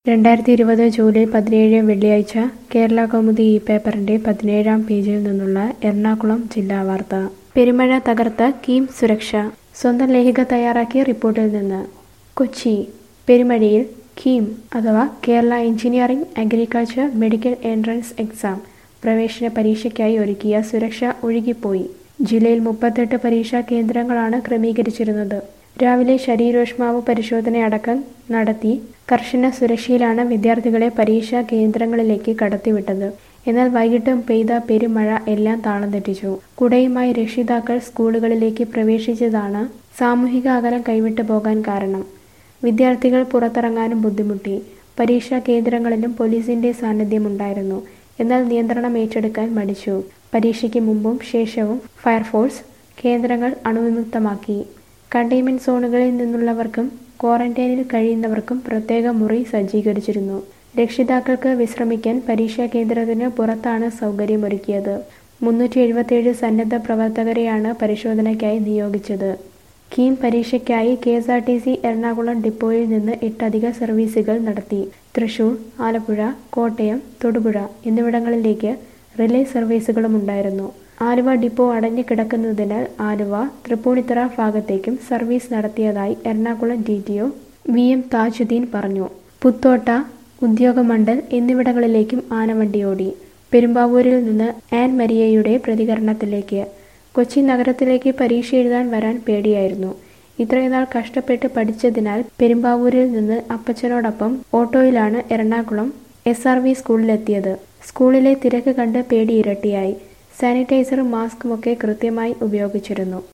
രണ്ടായിരത്തി ഇരുപത് ജൂലൈ പതിനേഴ് വെള്ളിയാഴ്ച കേരള കൗമുദി ഈ പേപ്പറിന്റെ പതിനേഴാം പേജിൽ നിന്നുള്ള എറണാകുളം ജില്ലാ വാർത്ത പെരുമഴ തകർത്ത കീം സുരക്ഷ സ്വന്തം ലേഖിക തയ്യാറാക്കിയ റിപ്പോർട്ടിൽ നിന്ന് കൊച്ചി പെരുമഴയിൽ കീം അഥവാ Kerala engineering agriculture medical entrance exam പ്രവേശന പരീക്ഷയ്ക്കായി ഒരുക്കിയ സുരക്ഷ ഒഴുകിപ്പോയി ജില്ലയിൽ മുപ്പത്തെട്ട് പരീക്ഷാ കേന്ദ്രങ്ങളാണ് ക്രമീകരിച്ചിരുന്നത് രാവിലെ ശരീരോഷ്മാവ് പരിശോധനയടക്കം നടത്തി കർശന സുരക്ഷയിലാണ് വിദ്യാർത്ഥികളെ പരീക്ഷാ കേന്ദ്രങ്ങളിലേക്ക് കടത്തിവിട്ടത് എന്നാൽ വൈകിട്ടും പെയ്ത പെരുമഴ എല്ലാം താളം തെറ്റിച്ചു കുടയുമായി രക്ഷിതാക്കൾ സ്കൂളുകളിലേക്ക് പ്രവേശിച്ചതാണ് സാമൂഹിക അകലം കൈവിട്ടു പോകാൻ കാരണം വിദ്യാർത്ഥികൾ പുറത്തിറങ്ങാനും ബുദ്ധിമുട്ടി പരീക്ഷാ കേന്ദ്രങ്ങളിലും പോലീസിന്റെ സാന്നിധ്യമുണ്ടായിരുന്നു എന്നാൽ നിയന്ത്രണം ഏറ്റെടുക്കാൻ മടിച്ചു പരീക്ഷയ്ക്ക് മുമ്പും ശേഷവും ഫയർഫോഴ്സ് കേന്ദ്രങ്ങൾ അണുവിമുക്തമാക്കി കണ്ടെയ്ൻമെന്റ് സോണുകളിൽ നിന്നുള്ളവർക്കും ക്വാറന്റൈനിൽ കഴിയുന്നവർക്കും പ്രത്യേക മുറി സജ്ജീകരിച്ചിരുന്നു രക്ഷിതാക്കൾക്ക് വിശ്രമിക്കാൻ പരീക്ഷാ കേന്ദ്രത്തിന് പുറത്താണ് സൗകര്യമൊരുക്കിയത് മുന്നൂറ്റി എഴുപത്തിയേഴ് സന്നദ്ധ പ്രവർത്തകരെയാണ് പരിശോധനയ്ക്കായി നിയോഗിച്ചത് കീം പരീക്ഷയ്ക്കായി K S R T C Ernakulam ഡിപ്പോയിൽ നിന്ന് എട്ടധിക സർവീസുകൾ നടത്തി തൃശൂർ ആലപ്പുഴ കോട്ടയം തൊടുപുഴ എന്നിവിടങ്ങളിലേക്ക് റിലേ സർവീസുകളും ഉണ്ടായിരുന്നു ആലുവ ഡിപ്പോ അടഞ്ഞു കിടക്കുന്നതിനാൽ ആലുവ തൃപ്പൂണിത്തുറ ഭാഗത്തേക്കും സർവീസ് നടത്തിയതായി Ernakulam D T O V M Thajudheen പറഞ്ഞു പുത്തോട്ട ഉദ്യോഗമണ്ഡൽ എന്നിവിടങ്ങളിലേക്കും ആനവണ്ടി ഓടി പെരുമ്പാവൂരിൽ നിന്ന് ആൻ മരിയയുടെ പ്രതികരണത്തിലേക്ക് കൊച്ചി നഗരത്തിലേക്ക് പരീക്ഷ എഴുതാൻ വരാൻ പേടിയായിരുന്നു ഇത്രയും നാൾ കഷ്ടപ്പെട്ട് പഠിച്ചതിനാൽ പെരുമ്പാവൂരിൽ നിന്ന് അപ്പച്ചനോടൊപ്പം ഓട്ടോയിലാണ് എറണാകുളം എസ് ആർ വി സ്കൂളിലെത്തിയത് സ്കൂളിലെ തിരക്ക് കണ്ട് പേടി ഇരട്ടിയായി സാനിറ്റൈസറും മാസ്കുമൊക്കെ കൃത്യമായി ഉപയോഗിച്ചിരുന്നു